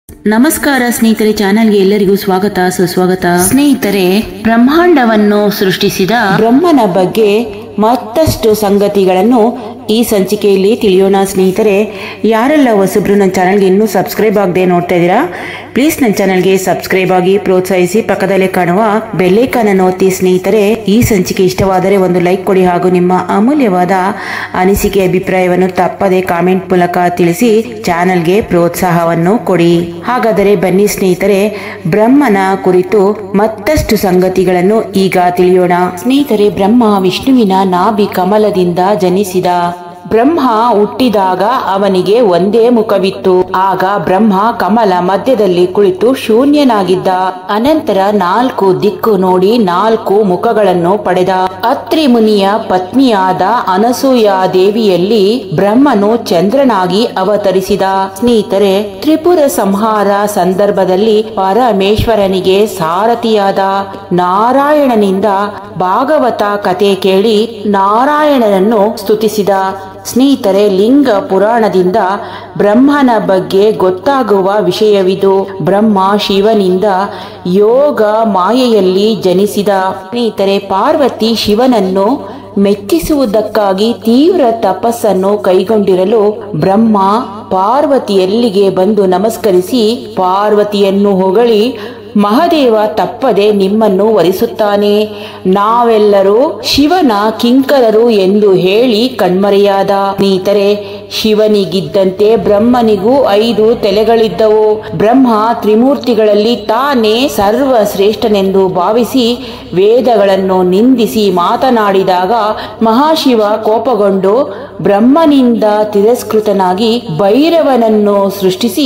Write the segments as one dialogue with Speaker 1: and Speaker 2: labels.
Speaker 1: ನಮಸ್ಕಾರ ಸ್ನೇಹಿತರೆ ಚಾನೆಲ್ಗೆ ಎಲ್ಲರಿಗೂ ಸ್ವಾಗತ ಸುಸ್ವಾಗತ ಸ್ನೇಹಿತರೆ ಬ್ರಹ್ಮಾಂಡವನ್ನು ಸೃಷ್ಟಿಸಿದ ಬ್ರಹ್ಮನ ಬಗ್ಗೆ ಮತ್ತಷ್ಟು ಸಂಗತಿಗಳನ್ನು ಈ ಸಂಚಿಕೆಯಲ್ಲಿ ತಿಳಿಯೋಣ ಸ್ನೇಹಿತರೆ ಯಾರೆಲ್ಲ ಹೊಸಬ್ರು ನನ್ನ ಚಾನಲ್ಗೆ ಇನ್ನೂ ಸಬ್ಸ್ಕ್ರೈಬ್ ಆಗದೆ ನೋಡ್ತಾ ಇದ್ದೀರಾ ಪ್ಲೀಸ್ ನನ್ನ ಚಾನಲ್ಗೆ ಸಬ್ಸ್ಕ್ರೈಬ್ ಆಗಿ ಪ್ರೋತ್ಸಾಹಿಸಿ ಪಕ್ಕದಲ್ಲೇ ಕಾಣುವ ಬೆಲ್ಲೈಕನ್ ಅನ್ನು ಒತ್ತಿ ಸ್ನೇಹಿತರೆ ಈ ಸಂಚಿಕೆ ಇಷ್ಟವಾದರೆ ಒಂದು ಲೈಕ್ ಕೊಡಿ ಹಾಗೂ ನಿಮ್ಮ ಅಮೂಲ್ಯವಾದ ಅನಿಸಿಕೆ ಅಭಿಪ್ರಾಯವನ್ನು ತಪ್ಪದೆ ಕಾಮೆಂಟ್ ಮೂಲಕ ತಿಳಿಸಿ ಚಾನಲ್ಗೆ ಪ್ರೋತ್ಸಾಹವನ್ನು ಕೊಡಿ ಹಾಗಾದರೆ ಬನ್ನಿ ಸ್ನೇಹಿತರೆ ಬ್ರಹ್ಮನ ಕುರಿತು ಮತ್ತಷ್ಟು ಸಂಗತಿಗಳನ್ನು ಈಗ ತಿಳಿಯೋಣ ಸ್ನೇಹಿತರೆ ಬ್ರಹ್ಮ ವಿಷ್ಣುವಿನ ನಾಭಿ ಕಮಲದಿಂದ ಜನಿಸಿದ ಬ್ರಹ್ಮ ಹುಟ್ಟಿದಾಗ ಅವನಿಗೆ ಒಂದೇ ಮುಖವಿತ್ತು ಆಗ ಬ್ರಹ್ಮ ಕಮಲ ಮಧ್ಯದಲ್ಲಿ ಕುಳಿತು ಶೂನ್ಯನಾಗಿದ್ದ ಅನಂತರ ನಾಲ್ಕು ದಿಕ್ಕು ನೋಡಿ ನಾಲ್ಕು ಮುಖಗಳನ್ನು ಪಡೆದ ಅತ್ರಿ ಮುನಿಯ ಪತ್ನಿಯಾದ ಅನಸೂಯ ದೇವಿಯಲ್ಲಿ ಬ್ರಹ್ಮನು ಚಂದ್ರನಾಗಿ ಅವತರಿಸಿದ ಸ್ನೇಹಿತರೆ ತ್ರಿಪುರ ಸಂಹಾರ ಸಂದರ್ಭದಲ್ಲಿ ಪರಮೇಶ್ವರನಿಗೆ ಸಾರಥಿಯಾದ ನಾರಾಯಣನಿಂದ ಭಾಗವತ ಕತೆ ಕೇಳಿ ನಾರಾಯಣನನ್ನು ಸ್ತುತಿಸಿದ ಸ್ನೇಹಿತರೆ ಲಿಂಗ ಪುರಾಣದಿಂದ ಬ್ರಹ್ಮನ ಬಗ್ಗೆ ಗೊತ್ತಾಗುವ ವಿಷಯವಿದು ಬ್ರಹ್ಮ ಶಿವನಿಂದ ಯೋಗ ಮಾಯೆಯಲ್ಲಿ ಜನಿಸಿದ ಸ್ನೇಹಿತರೆ ಪಾರ್ವತಿ ಶಿವನನ್ನು ಮೆಚ್ಚಿಸುವುದಕ್ಕಾಗಿ ತೀವ್ರ ತಪಸ್ಸನ್ನು ಕೈಗೊಂಡಿರಲು ಬ್ರಹ್ಮ ಪಾರ್ವತಿಯಲ್ಲಿಗೆ ಬಂದು ನಮಸ್ಕರಿಸಿ ಪಾರ್ವತಿಯನ್ನು ಹೊಗಳಿ ಮಹದೇವ ತಪ್ಪದೆ ನಿಮ್ಮನ್ನು ವರಿಸುತ್ತಾನೆ ನಾವೆಲ್ಲರೂ ಶಿವನ ಕಿಂಕರರು ಎಂದು ಹೇಳಿ ಕಣ್ಮರೆಯಾದ ಸ್ನೇಹಿತರೆ ಶಿವನಿಗಿದ್ದಂತೆ ಬ್ರಹ್ಮನಿಗೂ ಐದು ತಲೆಗಳಿದ್ದವು ಬ್ರಹ್ಮ ತ್ರಿಮೂರ್ತಿಗಳಲ್ಲಿ ತಾನೇ ಸರ್ವ ಶ್ರೇಷ್ಠನೆಂದು ಭಾವಿಸಿ ವೇದಗಳನ್ನು ನಿಂದಿಸಿ ಮಾತನಾಡಿದಾಗ ಮಹಾಶಿವ ಕೋಪಗೊಂಡು ಬ್ರಹ್ಮನಿಂದ ತಿರಸ್ಕೃತನಾಗಿ ಭೈರವನನ್ನು ಸೃಷ್ಟಿಸಿ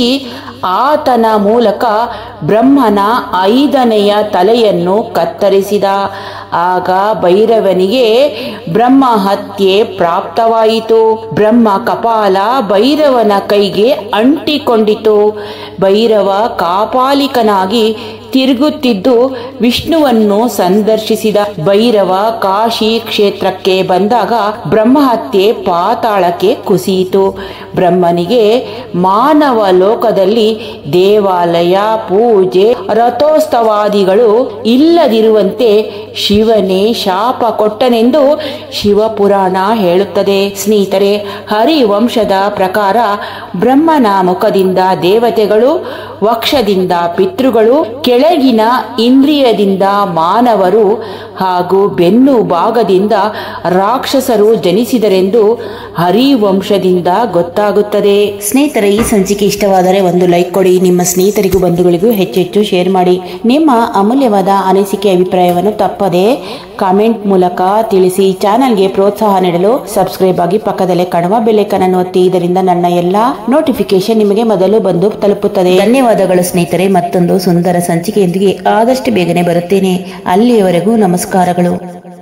Speaker 1: ಆತನ ಮೂಲಕ ಬ್ರಹ್ಮನ ಐದನೆಯ ತಲೆಯನ್ನು ಕತ್ತರಿಸಿದ ಆಗ ಭೈರವನಿಗೆ ಬ್ರಹ್ಮ ಹತ್ಯೆ ಪ್ರಾಪ್ತವಾಯಿತು ಬ್ರಹ್ಮ ಕಪಾಲ ಭೈರವನ ಕೈಗೆ ಅಂಟಿಕೊಂಡಿತು ಭೈರವ ಕಾಪಾಲಿಕನಾಗಿ ತಿರುಗುತ್ತಿದ್ದು ವಿಷ್ಣುವನ್ನು ಸಂದರ್ಶಿಸಿದ ಭೈರವ ಕಾಶಿ ಕ್ಷೇತ್ರಕ್ಕೆ ಬಂದಾಗ ಬ್ರಹ್ಮಹತ್ಯೆ ಪಾತಾಳಕ್ಕೆ ಕುಸಿಯಿತು ಬ್ರಹ್ಮನಿಗೆ ಮಾನವ ಲೋಕದಲ್ಲಿ ದೇವಾಲಯ ಪೂಜೆ ರಥೋತ್ಸವಾದಿಗಳು ಇಲ್ಲದಿರುವಂತೆ ಶಿವನೇ ಶಾಪ ಕೊಟ್ಟನೆಂದು ಶಿವಪುರಾಣ ಹೇಳುತ್ತದೆ ಸ್ನೇಹಿತರೆ ಹರಿವಂಶದ ಪ್ರಕಾರ ಬ್ರಹ್ಮನ ಮುಖದಿಂದ ದೇವತೆಗಳು ವಕ್ಷದಿಂದ ಪಿತೃಗಳು ಕೆಳಗಿನ ಇಂದ್ರಿಯದಿಂದ ಮಾನವರು ಹಾಗೂ ಬೆನ್ನು ಭಾಗದಿಂದ ರಾಕ್ಷಸರು ಜನಿಸಿದರೆಂದು ಹರಿವಂಶದಿಂದ ಗೊತ್ತಾಗುತ್ತದೆ ಸ್ನೇಹಿತರೆ ಈ ಸಂಚಿಕೆ ಇಷ್ಟವಾದರೆ ಒಂದು ಲೈಕ್ ಕೊಡಿ ನಿಮ್ಮ ಸ್ನೇಹಿತರಿಗೂ ಬಂಧುಗಳಿಗೂ ಹೆಚ್ಚು ಹೆಚ್ಚು ಶೇರ್ ಮಾಡಿ ನಿಮ್ಮ ಅಮೂಲ್ಯವಾದ ಅನಿಸಿಕೆ ಅಭಿಪ್ರಾಯವನ್ನು ತಪ್ಪದೆ ಕಾಮೆಂಟ್ ಮೂಲಕ ತಿಳಿಸಿ ಚಾನಲ್ಗೆ ಪ್ರೋತ್ಸಾಹ ನೀಡಲು ಸಬ್ಸ್ಕ್ರೈಬ್ ಆಗಿ ಪಕ್ಕದಲ್ಲೇ ಕಾಣುವ ಬೆಲೆಕನ್ ಅನ್ನು ಒತ್ತಿ ಇದರಿಂದ ನನ್ನ ಎಲ್ಲಾ ನೋಟಿಫಿಕೇಶನ್ ನಿಮಗೆ ಮೊದಲು ಬಂದು ತಲುಪುತ್ತದೆ ಧನ್ಯವಾದಗಳು ಸ್ನೇಹಿತರೆ ಮತ್ತೊಂದು ಸುಂದರ ಸಂಚಿಕೆಯೊಂದಿಗೆ ಆದಷ್ಟು ಬೇಗನೆ ಬರುತ್ತೇನೆ ಅಲ್ಲಿಯವರೆಗೂ ನಮಸ್ಕಾರಗಳು